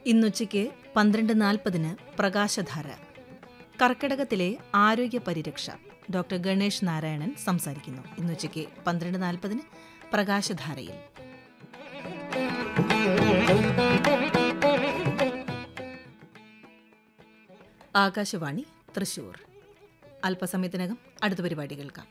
ഇന്നുച്ചയ്ക്ക് പന്ത്രണ്ട് നാൽപ്പതിന് പ്രകാശധാര കർക്കിടകത്തിലെ ആരോഗ്യ പരിരക്ഷ ഡോക്ടർ ഗണേഷ് നാരായണൻ സംസാരിക്കുന്നു ഇന്നുച്ചയ്ക്ക് പന്ത്രണ്ട് നാൽപ്പതിന് പ്രകാശധാരയിൽ ആകാശവാണി തൃശൂർ അല്പസമയത്തിനകം അടുത്ത പരിപാടി കേൾക്കാം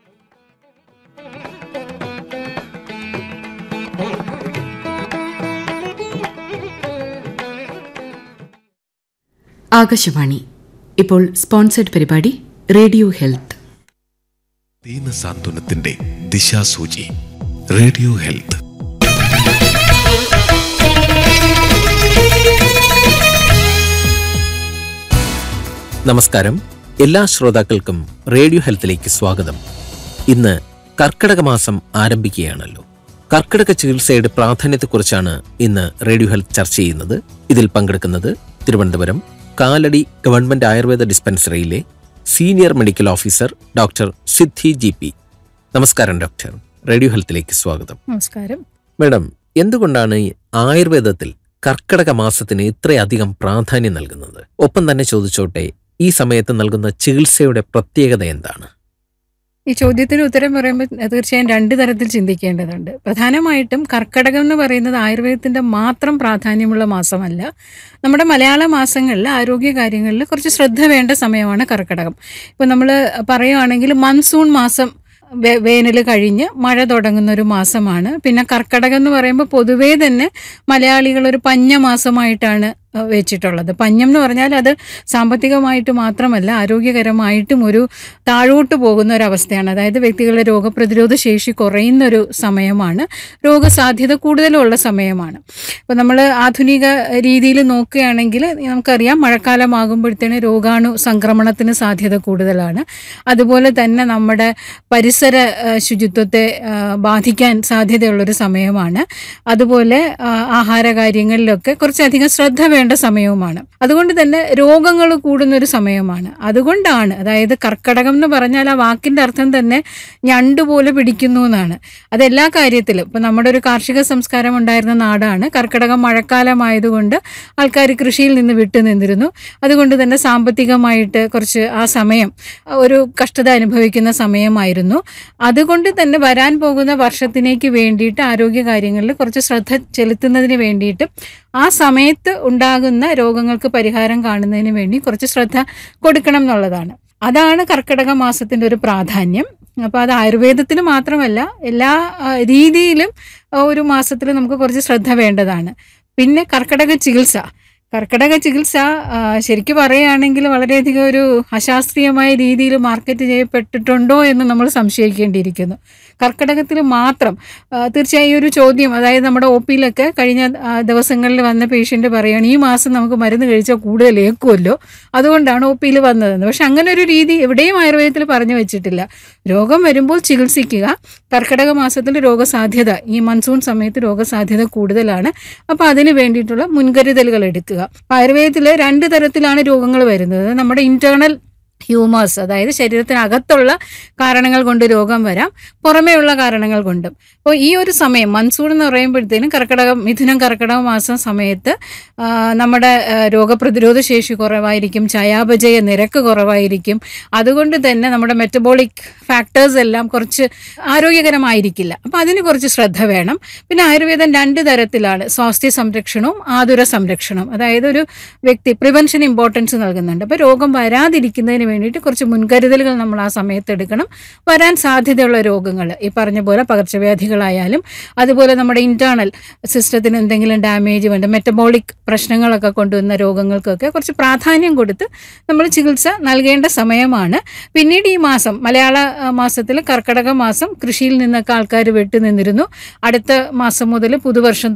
ആകാശവാണി ഇപ്പോൾ സ്പോൺസേഡ് പരിപാടി റേഡിയോ ഹെൽത്ത് ദീനസാന്ത്വനത്തിന്റെ ദിശാസൂചി റേഡിയോ ഹെൽത്ത് നമസ്കാരം എല്ലാ ശ്രോതാക്കൾക്കും റേഡിയോ ഹെൽത്തിലേക്ക് സ്വാഗതം ഇന്ന് കർക്കിടക മാസം ആരംഭിക്കുകയാണല്ലോ കർക്കിടക ചികിത്സയുടെ പ്രാധാന്യത്തെക്കുറിച്ചാണ് ഇന്ന് റേഡിയോ ഹെൽത്ത് ചർച്ച ചെയ്യുന്നത് ഇതിൽ പങ്കെടുക്കുന്നത് തിരുവനന്തപുരം കാലടി ഗവൺമെന്റ് ആയുർവേദ ഡിസ്പെൻസറിയിലെ senior medical officer doctor Siddhi G P നമസ്കാരം ഡോക്ടർ റേഡിയോ ഹെൽത്തിലേക്ക് സ്വാഗതം നമസ്കാരം മേഡം എന്തുകൊണ്ടാണ് ഈ ആയുർവേദത്തിൽ കർക്കിടക മാസത്തിന് ഇത്രയധികം പ്രാധാന്യം നൽകുന്നത് ഒപ്പം തന്നെ ചോദിച്ചോട്ടെ ഈ സമയത്ത് നൽകുന്ന ചികിത്സയുടെ പ്രത്യേകത എന്താണ് ഈ ചോദ്യത്തിന് ഉത്തരം പറയുമ്പോൾ തീർച്ചയായും രണ്ട് തരത്തിൽ ചിന്തിക്കേണ്ടതുണ്ട് പ്രധാനമായിട്ടും കർക്കടകം എന്ന് പറയുന്നത് ആയുർവേദത്തിന്റെ മാത്രം പ്രാധാന്യമുള്ള മാസമല്ല നമ്മുടെ മലയാള മാസങ്ങളിൽ ആരോഗ്യ കാര്യങ്ങളിൽ കുറച്ച് ശ്രദ്ധ വേണ്ട സമയമാണ് കർക്കടകം ഇപ്പം നമ്മൾ പറയുകയാണെങ്കിൽ മൺസൂൺ മാസം വേ- വേനൽ കഴിഞ്ഞ് മഴ തുടങ്ങുന്ന ഒരു മാസമാണ് പിന്നെ കർക്കടകം എന്ന് പറയുമ്പോൾ പൊതുവേ തന്നെ മലയാളികൾ ഒരു പഞ്ഞ മാസമായിട്ടാണ് അഹ് വെച്ചിട്ടുള്ളത് പഞ്ഞം എന്ന് പറഞ്ഞാൽ അത് സാമ്പത്തികമായിട്ട് മാത്രമല്ല ആരോഗ്യകരമായിട്ടും ഒരു താഴോട്ട് പോകുന്ന ഒരു അവസ്ഥയാണ് അതായത് വ്യക്തികളുടെ രോഗപ്രതിരോധ ശേഷി കുറയുന്ന ഒരു സമയമാണ് രോഗസാധ്യത കൂടുതലുള്ള സമയമാണ് ഇപ്പോൾ നമ്മൾ ആധുനിക രീതിയിൽ നോക്കുകയാണെങ്കിൽ നമുക്കറിയാം മഴക്കാലമാകുമ്പോഴത്തേന് രോഗാണു സംക്രമണത്തിന് സാധ്യത കൂടുതലാണ് അതുപോലെ തന്നെ നമ്മുടെ പരിസര ആ, ശുചിത്വത്തെ ആ, ബാധിക്കാൻ സാധ്യതയുള്ളൊരു സമയമാണ് അതുപോലെ ആ, ആഹാര കാര്യങ്ങളിലൊക്കെ കുറച്ചധികം ശ്രദ്ധ വേണ്ട സമയവുമാണ് അതുകൊണ്ട് തന്നെ രോഗങ്ങൾ കൂടുന്ന ഒരു സമയമാണ് അതുകൊണ്ടാണ് അതായത് കർക്കടകം എന്ന് പറഞ്ഞാൽ ആ വാക്കിന്റെ അർത്ഥം തന്നെ ഞണ്ട് പോലെ പിടിക്കുന്നു എന്നാണ് അതെല്ലാ കാര്യത്തിലും ഇപ്പം നമ്മുടെ ഒരു കാർഷിക സംസ്കാരം ഉണ്ടായിരുന്ന നാടാണ് കർക്കടകം മഴക്കാലമായതുകൊണ്ട് ആൾക്കാർ കൃഷിയിൽ നിന്ന് വിട്ടു നിന്നിരുന്നു അതുകൊണ്ട് തന്നെ സാമ്പത്തികമായിട്ട് കുറച്ച് ആ സമയം ഒരു കഷ്ടത അനുഭവിക്കുന്ന സമയമായിരുന്നു അതുകൊണ്ട് തന്നെ വരാൻ പോകുന്ന വർഷത്തിലേക്ക് വേണ്ടിയിട്ട് ആരോഗ്യ കാര്യങ്ങളിൽ കുറച്ച് ശ്രദ്ധ ചെലുത്തുന്നതിന് വേണ്ടിയിട്ട് ആ സമയത്ത് ഉണ്ടാകുന്ന രോഗങ്ങൾക്ക് പരിഹാരം കാണുന്നതിന് വേണ്ടി കുറച്ച് ശ്രദ്ധ കൊടുക്കണം എന്നുള്ളതാണ് അതാണ് കർക്കിടക മാസത്തിൻ്റെ ഒരു പ്രാധാന്യം അപ്പോൾ അത് ആയുർവേദത്തിന് മാത്രമല്ല എല്ലാ ആ, രീതിയിലും ആ, ഒരു മാസത്തിൽ നമുക്ക് കുറച്ച് ശ്രദ്ധ വേണ്ടതാണ് പിന്നെ കർക്കിടക ചികിത്സ കർക്കിടക ചികിത്സ ആ, ശരിക്കും പറയുകയാണെങ്കിൽ വളരെയധികം ഒരു അശാസ്ത്രീയമായ രീതിയിൽ മാർക്കറ്റ് ചെയ്യപ്പെട്ടിട്ടുണ്ടോ എന്ന് നമ്മൾ സംശയിക്കേണ്ടിയിരിക്കുന്നു കർക്കിടകത്തിൽ മാത്രം ആ, തീർച്ചയായും ഈ ഒരു ചോദ്യം അതായത് നമ്മുടെ ഒ പിയിലൊക്കെ കഴിഞ്ഞ ആ, ദിവസങ്ങളിൽ വന്ന പേഷ്യൻ്റ് പറയുകയാണ് ഈ മാസം നമുക്ക് മരുന്ന് കഴിച്ചാൽ കൂടുതൽ ഏക്കുമല്ലോ അതുകൊണ്ടാണ് ഒ പിയിൽ വന്നതെന്ന് പക്ഷെ അങ്ങനെ ഒരു രീതി എവിടെയും ആയുർവേദത്തിൽ പറഞ്ഞു വെച്ചിട്ടില്ല രോഗം വരുമ്പോൾ ചികിത്സിക്കുക കർക്കിടക മാസത്തിൽ രോഗസാധ്യത ഈ മൺസൂൺ സമയത്ത് രോഗസാധ്യത കൂടുതലാണ് അപ്പോൾ അതിന് വേണ്ടിയിട്ടുള്ള മുൻകരുതലുകൾ എടുക്കുക ആയുർവേദത്തിൽ രണ്ട് തരത്തിലാണ് രോഗങ്ങൾ വരുന്നത് നമ്മുടെ ഇന്റേണൽ ഹ്യൂമേഴ്സ് അതായത് ശരീരത്തിനകത്തുള്ള കാരണങ്ങൾ കൊണ്ട് രോഗം വരാം പുറമേയുള്ള കാരണങ്ങൾ കൊണ്ടും അപ്പോൾ ഈ ഒരു സമയം മൺസൂൺ എന്ന് പറയുമ്പോഴത്തേനും കർക്കിടകം മിഥുനം കർക്കിടക മാസം സമയത്ത് ആ, നമ്മുടെ ആ, രോഗപ്രതിരോധ ശേഷി കുറവായിരിക്കും ചയാപചയ നിരക്ക് കുറവായിരിക്കും അതുകൊണ്ട് തന്നെ നമ്മുടെ മെറ്റബോളിക് ഫാക്ടേഴ്സ് എല്ലാം കുറച്ച് ആരോഗ്യകരമായിരിക്കില്ല അപ്പോൾ അതിന് കുറച്ച് ശ്രദ്ധ വേണം പിന്നെ ആയുർവേദം രണ്ട് തരത്തിലാണ് സ്വാസ്ഥ്യ സംരക്ഷണവും ആതുര സംരക്ഷണവും അതായത് ഒരു വ്യക്തി പ്രിവെൻഷൻ ഇമ്പോർട്ടൻസ് നൽകുന്നുണ്ട് അപ്പോൾ രോഗം വരാതിരിക്കുന്നതിന് വേണ്ടിയിട്ട് കുറച്ച് മുൻകരുതലുകൾ നമ്മൾ ആ സമയത്ത് എടുക്കണം വരാൻ സാധ്യതയുള്ള രോഗങ്ങൾ ഈ പറഞ്ഞ പോലെ പകർച്ചവ്യാധികളായാലും അതുപോലെ നമ്മുടെ ഇന്റേണൽ സിസ്റ്റത്തിന് എന്തെങ്കിലും ഡാമേജ് വേണ്ട മെറ്റബോളിക് പ്രശ്നങ്ങളൊക്കെ കൊണ്ടുവന്ന രോഗങ്ങൾക്കൊക്കെ കുറച്ച് പ്രാധാന്യം കൊടുത്ത് നമ്മൾ ചികിത്സ നൽകേണ്ട സമയമാണ് പിന്നീട് ഈ മാസം മലയാള മാസത്തിൽ കർക്കടക മാസം കൃഷിയിൽ നിന്നൊക്കെ ആൾക്കാർ വിട്ടു നിന്നിരുന്നു അടുത്ത മാസം മുതൽ പുതുവർഷം